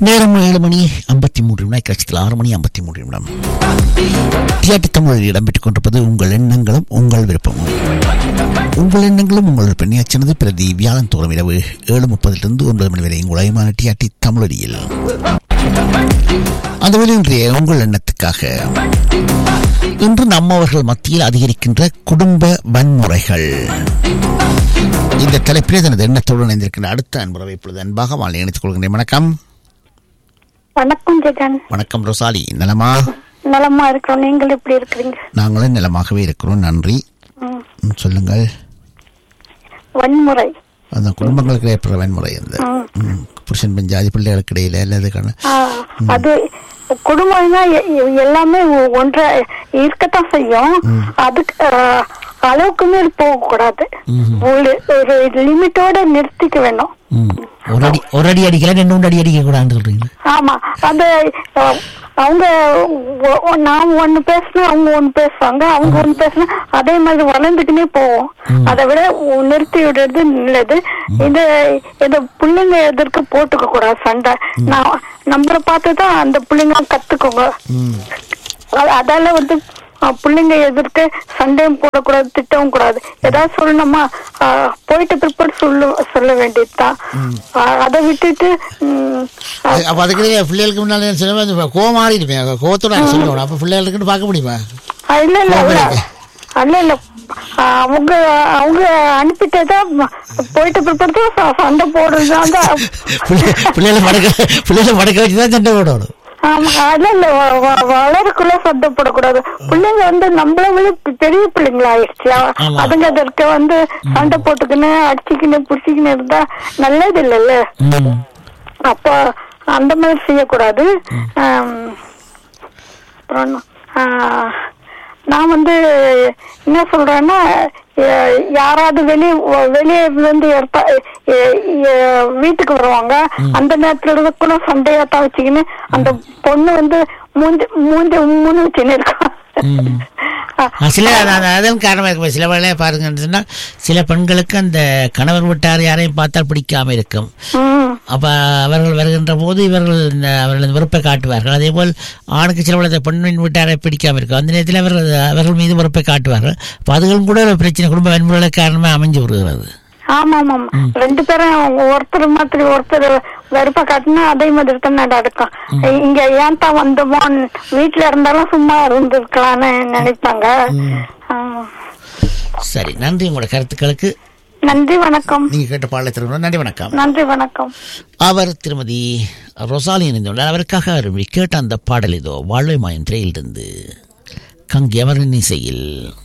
நேரம் ஏழு மணி ஐம்பத்தி மூன்று நிமிடம் கட்சத்தில் ஆறு மணி ஐம்பத்தி மூன்று நிமிடம் தியாட்டி தமிழில் இடம்பெற்றுக் கொண்டிருப்பது உங்கள் எண்ணங்களும் உங்கள் விருப்பமும் உங்கள் எண்ணங்களும் உங்கள் விருப்பம் நிகழ்ச்சினது பிரதி வியாழன் தோறும் இரவு ஏழு முப்பதிலிருந்து ஒன்பது மணி வரை உங்கள் அயமான டிஆர்டி தமிழொலியில் அந்த வேலை இன்றைய உங்கள் எண்ணத்துக்காக இன்று நம்மவர்கள் மத்தியில் அதிகரிக்கின்ற குடும்ப வன்முறைகள் இந்த தலைப்பிலே தனது எண்ணத்தோடு இணைந்திருக்கின்ற அடுத்த அன்புறவை இப்பொழுது அன்பாக வாழ் இணைத்துக் கொள்கின்றேன் வணக்கம் வணக்கம் ஜெகன் வணக்கம் ரொசாலி நலமா நலமா இருக்கிறோம் நீங்கள் எப்படி இருக்கிறீங்க நாங்களும் நலமாகவே இருக்கிறோம் நன்றி ம். ம், சொல்லுங்கள் வன்முறை அந்த குடும்பங்களுக்கு ஏற்படுற வன்முறை அந்த ம், புருஷன் பெண் ஜாதி பிள்ளைகளுக்கு இடையில அல்லது ஆ, அது குடும்பம்னா எ- எ- எல்லாமே ஒ- ஒன்றா இருக்கத்தான் செய்யும் அதுக்கு ஆ, அளவுக்கு மேல் போக கூடாது ஒரு ஒரு லிமிட்டோட நிறுத்திக்க வேணும் ஒரு அடி ஒரு அடி அடிக்கல ரெண்டு மூணு அடி அடிக்க கூடாதுன்னு சொல்றீங்க ஆமா அது ஆ, அவங்க ஒ- ஒ- நான் ஒண்ணு பேசினா அவங்க ஒண்ணு பேசுவாங்க அவங்க ஒண்ணு பேசினா அதே மாதிரி வளர்ந்துக்கினே போவோம் அதை விட ஒ- நிறுத்தி விடுறது நல்லது இது இந்த பிள்ளைங்க எதற்கு போட்டுக்க கூடாது சண்டை நான் நம்மள பார்த்து தான் அந்த பிள்ளைங்க கத்துக்கோங்க அ- அதால வந்து அ, பிள்ளைங்க எதிர்த்து சண்டையும் போடக்கூடாது திட்டவும் கூடாது ஏதாவது சொல்லணுமா அ, போயிட்டு பிற்பாடு சொல்ல சொல்ல வேண்டியதுதான் அ, அதை விட்டுட்டு ம், அ, அது- அப்ப அதுக்கு பிள்ளைகளுக்கு முன்னால சில கோவம் மாறிடுமே கோவத்தோட சொல்லணும் அப்ப பிள்ளைகளுக்குன்னு பார்க்க முடியுமா அ, இல்ல இல்ல இல்ல இல்ல இல்ல அ, அவங்க அவங்க அனுப்பிட்டதான் போயிட்டு பிற்பாடு தான் ச- சண்டை போடுறதுதாங்க பிள்ளை- பிள்ளைகளை மடக்க பிள்ளைகளை மடக்க வச்சு தான் சண்டை போடணும் ஆமா இல்ல இல்ல வ- வ- வளருக்குள்ள சண்டை போடக்கூடாது பிள்ளைங்க வந்து நம்மள விட பெரிய பிள்ளைங்களா ஆயிடுச்சு அ- ஆமா. அதுங்க அதற்கு வந்து சண்டை போட்டுக்கின்னு அடிச்சுக்கின்னு புடிச்சுக்கின்னு இருந்தா நல்லது இல்லைல்ல ம். அப்போ அந்த மாதிரி செய்யக்கூடாது ஆம், அப்புறம் என்ன? ஆ, நான் வந்து என்ன சொல்றேன்னா எ- யாராவது வெளியே வெளியே இருந்து எடுத்தா எ- எ- வீட்டுக்கு வருவாங்க அந்த நேரத்துல இருந்து கூட சண்டையா தான் வச்சுக்கின்னு அந்த பொண்ணு வந்து மூஞ்சி மூஞ்சி மூணு வச்சுன்னு இருக்கும் ஆ, சில அதான் அதன் காரணமாக இருக்கும் சில வேலையை பாருங்கன்னு சொன்னால் சில பெண்களுக்கு அந்த கணவர் விட்டார் யாரையும் பார்த்தால் பிடிக்காம இருக்கும் ம் அப்ப அவர்கள் வருகின்ற போது இவர்கள் இந்த அவர்களது வெறுப்பை காட்டுவார்கள் அதே போல் ஆணுக்கு சில வேளை பெண்ணின் வீட்டாரை பிடிக்காம இருக்கும் அந்த நேரத்தில் அவர்கள் அவர்கள் மீது வெறுப்பை காட்டுவார்கள் அப்ப அதுகளும் கூட ஒரு பிரச்சனை குடும்ப வன்முறை காரணமாக அமைஞ்சு வருகிறது ஆமா ஆமா ரெண்டு பேரும் ஒருத்தர் மாதிரி ஒருத்தர் வெறுப்ப காட்டினா அதே மாதிரி தான் நடக்கும் இங்க ஏன் தான் வந்தோமோ வீட்டுல இருந்தாலும் சும்மா இருந்திருக்கலாம்னு நினைப்பாங்க ஆ. சரி நன்றி உங்களோட கருத்துக்களுக்கு நன்றி வணக்கம் நீங்க கேட்ட பாடலை திரும்ப நன்றி வணக்கம் நன்றி வணக்கம் அவர் திருமதி ரொசாலி இணைந்துள்ளார் அவருக்காக அவர் கேட்ட அந்த பாடல் இதோ வாழ்வை மாயம் திரையிலிருந்து கங்கி அவரின் இசையில்